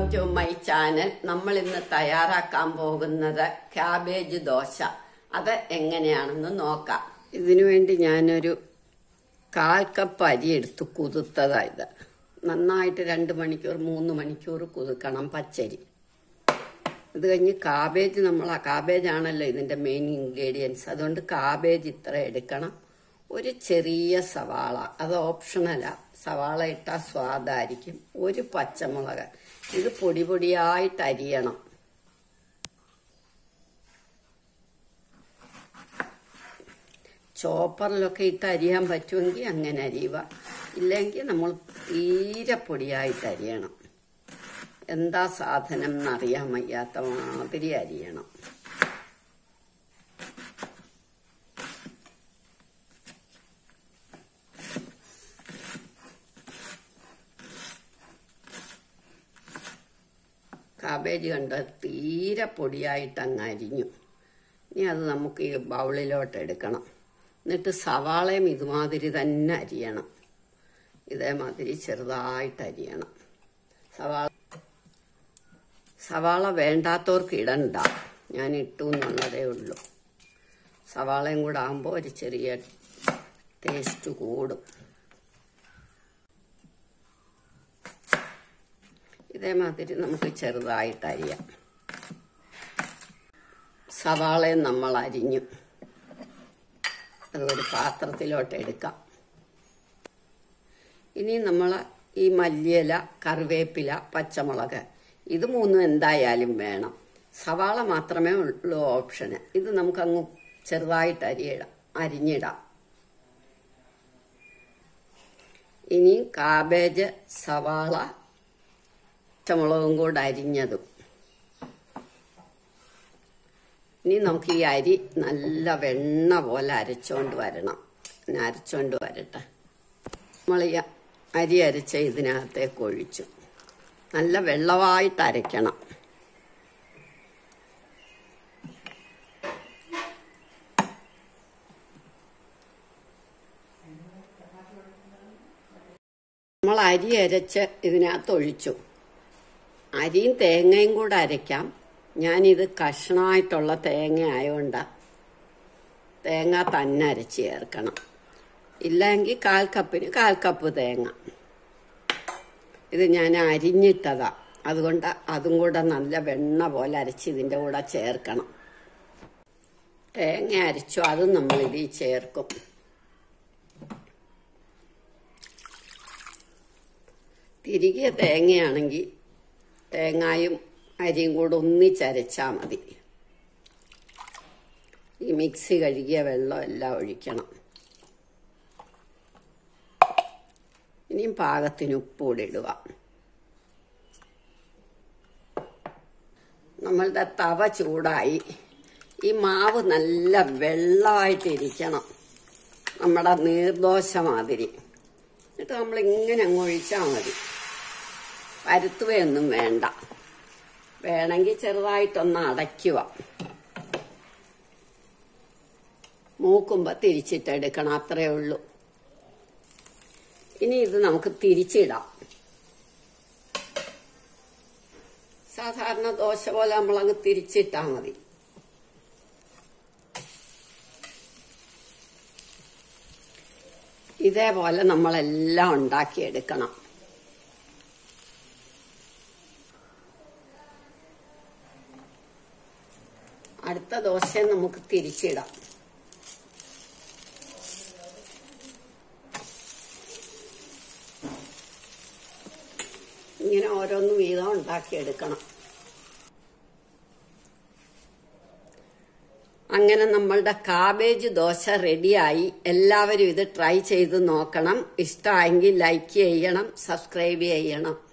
to my channel നമ്മൾ ഇന്ന് തയ്യാറാക്കാൻ പോകുന്നത് ക്യാബേജ് ദോശ അത് എങ്ങനെയാണെന്ന് നോക്കാം ഇതിനു വേണ്ടി ഞാനൊരു കാൽ കപ്പ് അരി എടുത്ത് കുതിർത്തതായത് നന്നായിട്ട് രണ്ട് മണിക്കൂർ മൂന്ന് മണിക്കൂർ കുതിർക്കണം പച്ചരി ഇത് കഴിഞ്ഞ് കാബേജ് നമ്മൾ ആ കാബേജ് ആണല്ലോ ഇതിന്റെ മെയിൻ ഇൻഗ്രീഡിയൻസ് അതുകൊണ്ട് കാബേജ് ഇത്ര എടുക്കണം ഒരു ചെറിയ സവാള അത് ഓപ്ഷണലാ സവാള ഇട്ടാൽ സ്വാദായിരിക്കും ഒരു പച്ചമുളക് ഇത് പൊടി പൊടിയായിട്ട് അരിയണം ചോപ്പറിലൊക്കെ ഇട്ട് അരിയാൻ പറ്റുമെങ്കിൽ അങ്ങനെ അരിയുക ഇല്ലെങ്കിൽ നമ്മൾ തീരെ പൊടിയായിട്ട് അരിയണം എന്താ സാധനം എന്നറിയാൻ വയ്യാത്ത മാതിരി അരിയണം കാബേജ് കണ്ട് തീരെ പൊടിയായിട്ട് അങ്ങ് അരിഞ്ഞു ഇനി അത് നമുക്ക് ഈ ബൗളിലോട്ട് എടുക്കണം എന്നിട്ട് സവാളയും ഇതുമാതിരി തന്നെ അരിയണം ഇതേമാതിരി ചെറുതായിട്ട് അരിയണം സവാള സവാള വേണ്ടാത്തവർക്ക് ഇടണ്ട ഞാൻ ഇട്ടു എന്നുള്ളതേ ഉള്ളൂ സവാളയും കൂടെ ആകുമ്പോൾ ഒരു ചെറിയ ടേസ്റ്റ് കൂടും ഇതേമാതിരി നമുക്ക് ചെറുതായിട്ട് അരിയാം സവാളയും നമ്മൾ അരിഞ്ഞു അത് ഒരു പാത്രത്തിലോട്ട് എടുക്കാം ഇനി നമ്മൾ ഈ മല്ലിയില കറിവേപ്പില പച്ചമുളക് ഇത് മൂന്നും എന്തായാലും വേണം സവാള മാത്രമേ ഉള്ളൂ ഓപ്ഷന് ഇത് നമുക്കങ്ങ് ചെറുതായിട്ട് അരിയിടാം അരിഞ്ഞിടാം ഇനി കാബേജ് സവാള പച്ചമുളകും കൂടെ അരിഞ്ഞതും ഇനി നമുക്ക് ഈ അരി നല്ല വെണ്ണ പോലെ അരച്ചോണ്ട് വരണം ഞാൻ അരച്ചോണ്ട് വരട്ടെ നമ്മൾ ഈ അരി അരച്ച ഇതിനകത്തേക്ക് ഒഴിച്ചു നല്ല വെള്ളമായിട്ട് അരയ്ക്കണം നമ്മൾ അരി അരച്ച് ഇതിനകത്ത് ഒഴിച്ചു അരിയും തേങ്ങയും കൂടെ അരയ്ക്കാം ഞാനിത് കഷ്ണമായിട്ടുള്ള തേങ്ങ ആയതുകൊണ്ട് തേങ്ങ തന്നെ അരച്ച് ചേർക്കണം ഇല്ലെങ്കിൽ കാൽ കപ്പിന് കാൽ കപ്പ് തേങ്ങ ഇത് ഞാൻ അരിഞ്ഞിട്ടതാ അതുകൊണ്ട് അതും കൂടെ നല്ല വെണ്ണ പോലെ അരച്ച് ഇതിൻ്റെ കൂടെ ചേർക്കണം തേങ്ങ അരച്ചു അതും നമ്മൾ ഇതിൽ ചേർക്കും തിരികെ തേങ്ങയാണെങ്കിൽ തേങ്ങായും അരിയും കൂടെ ഒന്നിച്ചരച്ചാൽ മതി ഈ മിക്സി കഴുകിയ വെള്ളം എല്ലാം ഒഴിക്കണം ഇനിയും പാകത്തിന് ഉപ്പ് കൂടി ഇടുക നമ്മളുടെ തവ ചൂടായി ഈ മാവ് നല്ല വെള്ളമായിട്ടിരിക്കണം നമ്മുടെ നീർദോശ മാതിരി എന്നിട്ട് നമ്മൾ ഇങ്ങനെ അങ്ങ് ഒഴിച്ചാൽ മതി പരുത്തുകയൊന്നും വേണ്ട വേണമെങ്കിൽ ചെറുതായിട്ടൊന്ന് അടയ്ക്കുക മൂക്കുമ്പോൾ തിരിച്ചിട്ടെടുക്കണം അത്രയേ ഉള്ളൂ ഇനി ഇത് നമുക്ക് തിരിച്ചിടാം സാധാരണ ദോശ പോലെ നമ്മളങ്ങ് തിരിച്ചിട്ടാൽ മതി ഇതേപോലെ നമ്മളെല്ലാം ഉണ്ടാക്കിയെടുക്കണം അടുത്ത ദോശ നമുക്ക് തിരിച്ചിടാം ഇങ്ങനെ ഓരോന്ന് വീതം ഉണ്ടാക്കിയെടുക്കണം അങ്ങനെ നമ്മളുടെ കാബേജ് ദോശ റെഡിയായി എല്ലാവരും ഇത് ട്രൈ ചെയ്ത് നോക്കണം ഇഷ്ടമായെങ്കിൽ ലൈക്ക് ചെയ്യണം സബ്സ്ക്രൈബ് ചെയ്യണം